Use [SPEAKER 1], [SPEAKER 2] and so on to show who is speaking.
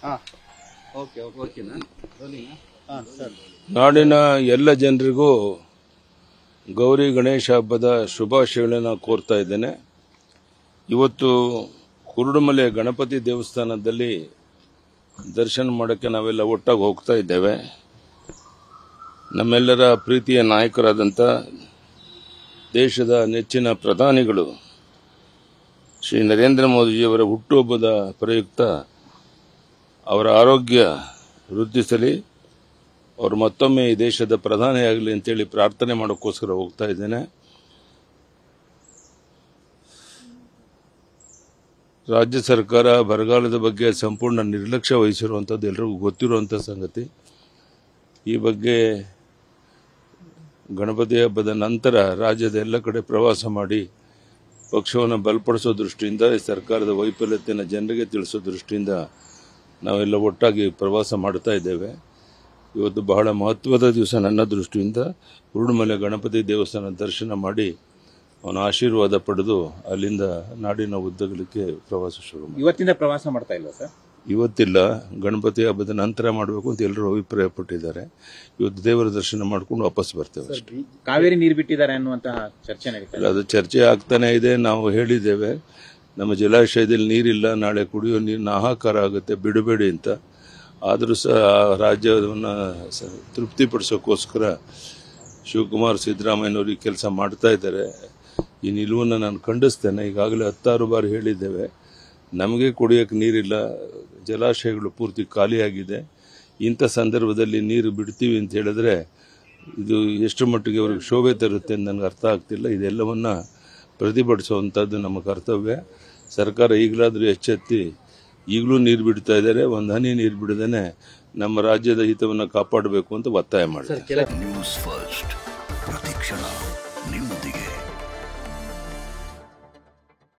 [SPEAKER 1] ಹಾಂ okay okay ಓಕೆನಾ ಹಾಂ ಸರ್
[SPEAKER 2] ನಾಡಿನ ಎಲ್ಲ ಜನರಿಗೂ ಗೌರಿ ಗಣೇಶ ಹಬ್ಬದ ಶುಭಾಶಯಗಳನ್ನು ಕೋರ್ತಾ ಇದ್ದೇನೆ ಇವತ್ತು ಕುರುಡುಮಲೆ ಗಣಪತಿ ದೇವಸ್ಥಾನದಲ್ಲಿ ದರ್ಶನ ಮಾಡೋಕ್ಕೆ ನಾವೆಲ್ಲ ಒಟ್ಟಾಗಿ ಹೋಗ್ತಾ ಇದ್ದೇವೆ ನಮ್ಮೆಲ್ಲರ ಪ್ರೀತಿಯ ನಾಯಕರಾದಂಥ ದೇಶದ ನೆಚ್ಚಿನ ಪ್ರಧಾನಿಗಳು ಶ್ರೀ ನರೇಂದ್ರ ಮೋದಿಜಿಯವರ ಹುಟ್ಟುಹಬ್ಬದ ಪ್ರಯುಕ್ತ ಅವರ ಆರೋಗ್ಯ ವೃದ್ಧಿಸಲಿ ಅವರು ಮತ್ತೊಮ್ಮೆ ಈ ದೇಶದ ಪ್ರಧಾನಿಯಾಗಲಿ ಅಂತೇಳಿ ಪ್ರಾರ್ಥನೆ ಮಾಡೋಕ್ಕೋಸ್ಕರ ಹೋಗ್ತಾ ಇದ್ದೇನೆ ರಾಜ್ಯ ಸರ್ಕಾರ ಬರಗಾಲದ ಬಗ್ಗೆ ಸಂಪೂರ್ಣ ನಿರ್ಲಕ್ಷ್ಯ ವಹಿಸಿರುವಂಥದ್ದು ಎಲ್ರಿಗೂ ಗೊತ್ತಿರುವಂಥ ಸಂಗತಿ ಈ ಬಗ್ಗೆ ಗಣಪತಿ ಹಬ್ಬದ ನಂತರ ರಾಜ್ಯದ ಎಲ್ಲ ಕಡೆ ಪ್ರವಾಸ ಮಾಡಿ ಪಕ್ಷವನ್ನು ಬಲಪಡಿಸೋ ದೃಷ್ಟಿಯಿಂದ ಈ ಸರ್ಕಾರದ ವೈಫಲ್ಯತೆಯನ್ನು ಜನರಿಗೆ ತಿಳಿಸೋ ದೃಷ್ಟಿಯಿಂದ ನಾವೆಲ್ಲ ಒಟ್ಟಾಗಿ ಪ್ರವಾಸ ಮಾಡ್ತಾ ಇದ್ದೇವೆ ಇವತ್ತು ಬಹಳ ಮಹತ್ವದ ದಿವಸ ನನ್ನ ದೃಷ್ಟಿಯಿಂದ ಉರುಳುಮಲೆ ಗಣಪತಿ ದೇವಸ್ಥಾನ ದರ್ಶನ ಮಾಡಿ ಅವನ ಆಶೀರ್ವಾದ ಪಡೆದು ಅಲ್ಲಿಂದ ನಾಡಿನ ಉದ್ದಗಲಿಕ್ಕೆ ಪ್ರವಾಸ ಶುರು ಮಾಡಿ
[SPEAKER 3] ಇವತ್ತಿಂದ ಪ್ರವಾಸ ಮಾಡ್ತಾ ಇಲ್ವಾ ಸರ್
[SPEAKER 2] ಇವತ್ತಿಲ್ಲ ಗಣಪತಿ ಹಬ್ಬದ ನಂತರ ಮಾಡಬೇಕು ಅಂತ ಎಲ್ಲರೂ ಅಭಿಪ್ರಾಯ ಪಟ್ಟಿದ್ದಾರೆ ಇವತ್ತು ದೇವರ ದರ್ಶನ ಮಾಡ್ಕೊಂಡು ವಾಪಸ್ ಬರ್ತೇವೆ ಅಷ್ಟೇ
[SPEAKER 3] ಕಾವೇರಿ ನೀರು ಬಿಟ್ಟಿದ್ದಾರೆ ಅನ್ನುವಂತಹ ಚರ್ಚೆ ನಡೀತಾ ಇದೆ
[SPEAKER 2] ಅದು ಚರ್ಚೆ ಆಗ್ತಾನೆ ಇದೆ ನಾವು ಹೇಳಿದ್ದೇವೆ ನಮ್ಮ ಜಲಾಶಯದಲ್ಲಿ ನೀರಿಲ್ಲ ನಾಳೆ ಕುಡಿಯೋ ನೀರಿನ ಹಾಹಾಕಾರ ಆಗುತ್ತೆ ಬಿಡಬೇಡಿ ಅಂತ ಆದರೂ ಸಹ ಆ ರಾಜ್ಯವನ್ನು ಸ- ತೃಪ್ತಿಪಡಿಸೋಕ್ಕೋಸ್ಕರ ಶಿವಕುಮಾರ್ ಸಿದ್ದರಾಮಯ್ಯನವರು ಈ ಕೆಲಸ ಮಾಡ್ತಾ ಇದ್ದಾರೆ ಈ ನಿಲುವನ್ನು ನಾನು ಖಂಡಿಸ್ತೇನೆ ಈಗಾಗಲೇ ಹತ್ತಾರು ಬಾರಿ ಹೇಳಿದ್ದೇವೆ ನಮಗೆ ಕುಡಿಯೋಕ್ಕೆ ನೀರಿಲ್ಲ ಜಲಾಶಯಗಳು ಪೂರ್ತಿ ಖಾಲಿಯಾಗಿದೆ ಇಂಥ ಸಂದರ್ಭದಲ್ಲಿ ನೀರು ಬಿಡ್ತೀವಿ ಅಂತ ಹೇಳಿದ್ರೆ ಇದು ಎಷ್ಟು ಮಟ್ಟಿಗೆ ಅವ್ರಿಗೆ ಶೋಭೆ ತರುತ್ತೆ ಅಂತ ನನಗೆ ಅರ್ಥ ಆಗ್ತಿಲ್ಲ ಇದೆಲ್ಲವನ್ನ ಪ್ರತಿಭಟಿಸುವಂಥದ್ದು ನಮ್ಮ ಕರ್ತವ್ಯ ಸರ್ಕಾರ ಈಗಲಾದರೂ ಎಚ್ಚೆತ್ತಿ ಈಗಲೂ ನೀರು ಬಿಡ್ತಾ ಇದ್ದಾರೆ ಒಂದು ಹನಿ ನೀರು ಬಿಡದೇನೆ ನಮ್ಮ ರಾಜ್ಯದ ಹಿತವನ್ನು ಕಾಪಾಡಬೇಕು ಅಂತ ಒತ್ತಾಯ ಮಾಡಿ
[SPEAKER 4] ನ್ಯೂಸ್ ಫಸ್ಟ್ ಪ್ರತಿಕ್ಷಣ ನಿಮ್ಮ